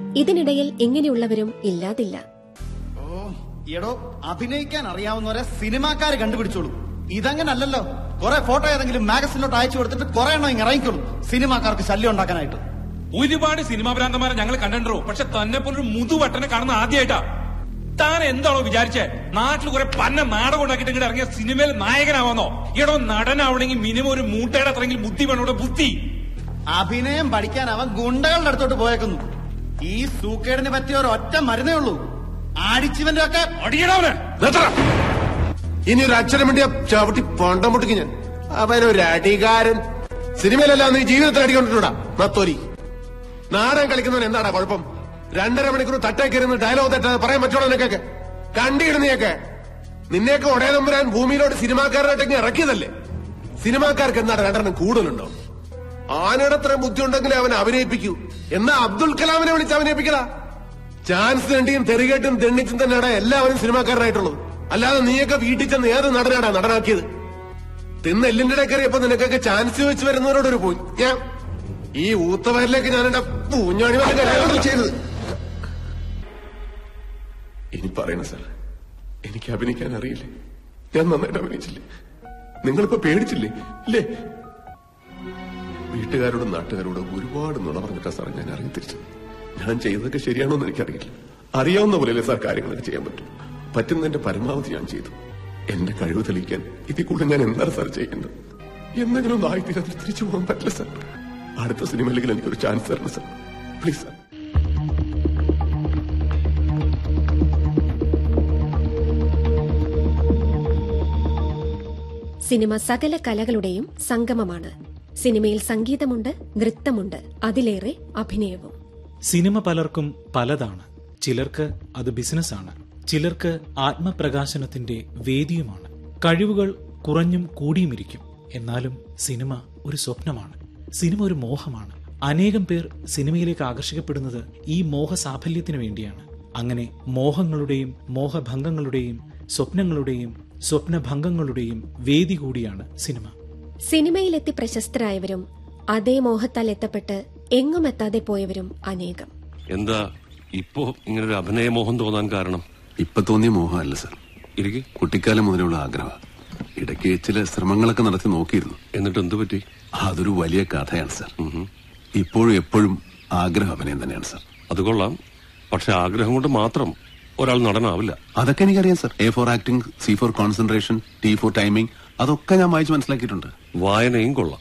ഇതിനിടയിൽ ഇങ്ങനെയുള്ളവരും ഇല്ലാതില്ല ഓ എടോ അഭിനയിക്കാൻ അറിയാവുന്നവരെ സിനിമാക്കാര് കണ്ടുപിടിച്ചോളൂ ഇതങ്ങനല്ലല്ലോ കുറെ ഫോട്ടോ ഏതെങ്കിലും മാഗസിനിലോട്ട് അയച്ചു കൊടുത്തിട്ട് കുറെ എണ്ണം ഇങ്ങ് ഇറങ്ങിക്കോളും സിനിമാക്കാർക്ക് ശല്യം ഉണ്ടാക്കാനായിട്ട് ഒരുപാട് സിനിമാ ഭ്രാന്തന്മാരെ ഞങ്ങൾ കണ്ടിട്ടുണ്ടോ പക്ഷെ തന്നെ പോലൊരു മുതുവട്ടനെ കാണുന്ന ആദ്യമായിട്ടാ താൻ എന്താണോ വിചാരിച്ചേ നാട്ടിൽ കുറെ പന്ന നാടകം ഉണ്ടാക്കിയിട്ട് ഇങ്ങോട്ട് ഇറങ്ങിയ സിനിമയിൽ നായകനാവാന്നോ എടോ നടനാവണമെങ്കിൽ മിനിമം ഒരു മൂട്ടയുടെ അത്രയെങ്കിലും ബുദ്ധി വേണം ഇവിടെ ബുദ്ധി അഭിനയം പഠിക്കാൻ അവൻ ഗുണ്ടകളുടെ അടുത്തോട്ട് പോയേക്കുന്നു ഈ സൂക്കേടിന് പറ്റിയ ഒരു ഒറ്റ മരുന്നേ ഉള്ളൂ ആടിച്ചിവന്റെ ഒക്കെ അടിയണവന് ഇനി ഒരു അക്ഷരം വേണ്ടി ചവിട്ടി പണ്ടം പൊട്ടിക്ക് ഞാൻ അവനൊരു അടികാരൻ സിനിമയിലല്ല നീ ജീവിതത്തിൽ അടിക്കൊണ്ടിട്ടുണ്ടാ നത്തോരി നാടകം കളിക്കുന്നവൻ എന്താടാ കുഴപ്പം രണ്ടര മണിക്കൂർ തട്ടേ കയറുന്ന ഡയലോഗ് തെറ്റാതെ പറയാൻ പറ്റുള്ളൂ നിനക്കൊക്കെ കണ്ടിടുന്നയൊക്കെ നിന്നെയൊക്കെ ഒടേ നമ്പുരാൻ ഭൂമിയിലോട്ട് സിനിമാക്കാരായിട്ടൊക്കെ ഇറക്കിയതല്ലേ സിനിമാക്കാർക്ക് എന്താണ് രണ്ടെണ്ണം കൂടുതലുണ്ടോ ആനയുടെ അത്രയും ബുദ്ധി ഉണ്ടെങ്കിൽ അവൻ അഭിനയിപ്പിക്കൂ എന്നാ അബ്ദുൽ കലാമിനെ വിളിച്ച് അഭിനയിപ്പിക്കടാ ചാൻസ് തണ്ടിയും തെറികേട്ടും തെണ്ണിച്ചും തന്നെയാണ് എല്ലാവരും സിനിമാക്കാരനായിട്ടുള്ളത് അല്ലാതെ നീയൊക്കെ വീട്ടിൽ ചെന്ന് ഏത് നടനാടാ നടനാക്കിയത് തിന്ന് എല്ലിന്റെ ഇടയിൽ കയറിയപ്പോ നിനക്കൊക്കെ ചാൻസ് വെച്ച് വരുന്നവരോട് ഒരു പോയി ഞാൻ ഈ ഊത്തവരിലേക്ക് ഞാൻ എന്റെ പൂഞ്ഞാണി വരെ കല്യാണം ചെയ്തത് ഇനി പറയണ സാർ എനിക്ക് അഭിനയിക്കാൻ അറിയില്ലേ ഞാൻ നന്നായിട്ട് അഭിനയിച്ചില്ലേ നിങ്ങളിപ്പോ പേടിച്ചില്ലേ ഇല്ലേ വീട്ടുകാരോടും നാട്ടുകാരോടും ഒരുപാട് നുണ പറഞ്ഞിട്ടാ സാർ ഞാൻ ഇറങ്ങി തിരിച്ചത് ഞാൻ ചെയ്തതൊക്കെ ശരിയാണോ എന്ന് എനിക്കറിയില്ല അറിയാവുന്ന പോലെയല്ലേ സാർ കാര്യങ്ങളൊക്കെ ചെയ്യാൻ പറ്റും പറ്റുന്നതിന്റെ പരമാവധി ഞാൻ ചെയ്തു എന്റെ കഴിവ് തെളിയിക്കാൻ ഇതിൽ കൂടെ ഞാൻ എന്താണ് സാർ ചെയ്യേണ്ടത് എന്തെങ്കിലും ഒന്ന് ആയിത്തീരാതെ തിരിച്ചു പോകാൻ പറ്റില്ല സാർ അടുത്ത സിനിമയിലെങ്കിലും എനിക്കൊരു ചാൻസ് തരണം സാർ പ്ലീസ് സാർ സിനിമ സകല കലകളുടെയും സംഗമമാണ് സിനിമയിൽ സംഗീതമുണ്ട് നൃത്തമുണ്ട് അതിലേറെ അഭിനയവും സിനിമ പലർക്കും പലതാണ് ചിലർക്ക് അത് ബിസിനസ്സാണ് ചിലർക്ക് ആത്മപ്രകാശനത്തിന്റെ വേദിയുമാണ് കഴിവുകൾ കുറഞ്ഞും കൂടിയുമിരിക്കും എന്നാലും സിനിമ ഒരു സ്വപ്നമാണ് സിനിമ ഒരു മോഹമാണ് അനേകം പേർ സിനിമയിലേക്ക് ആകർഷിക്കപ്പെടുന്നത് ഈ മോഹ സാഫല്യത്തിനു വേണ്ടിയാണ് അങ്ങനെ മോഹങ്ങളുടെയും മോഹഭംഗങ്ങളുടെയും സ്വപ്നങ്ങളുടെയും സ്വപ്നഭംഗങ്ങളുടെയും വേദി കൂടിയാണ് സിനിമ സിനിമയിലെത്തി പ്രശസ്തരായവരും അതേ മോഹത്താൽ എത്തപ്പെട്ട് എങ്ങും എത്താതെ പോയവരും അനേകം എന്താ ഇപ്പോ ഇങ്ങനൊരു അഭിനയമോഹം തോന്നാൻ കാരണം ഇപ്പൊ തോന്നിയ മോഹമല്ല സർ ഇരിക്കെ കുട്ടിക്കാലം മുതലുള്ള ആഗ്രഹം ഇടയ്ക്ക് ചില ശ്രമങ്ങളൊക്കെ നടത്തി നോക്കിയിരുന്നു എന്നിട്ട് എന്തു പറ്റി അതൊരു വലിയ കഥയാണ് സർ ഇപ്പോഴും എപ്പോഴും ആഗ്രഹം അഭിനയം തന്നെയാണ് സർ അത് കൊള്ളാം പക്ഷെ ആഗ്രഹം കൊണ്ട് മാത്രം ഒരാൾ നടനാവില്ല അതൊക്കെ എനിക്കറിയാം sir A for acting C for concentration T for timing അതൊക്കെ ഞാൻ വായിച്ച് മനസ്സിലാക്കിയിട്ടുണ്ട് വായനയും കൊള്ളാം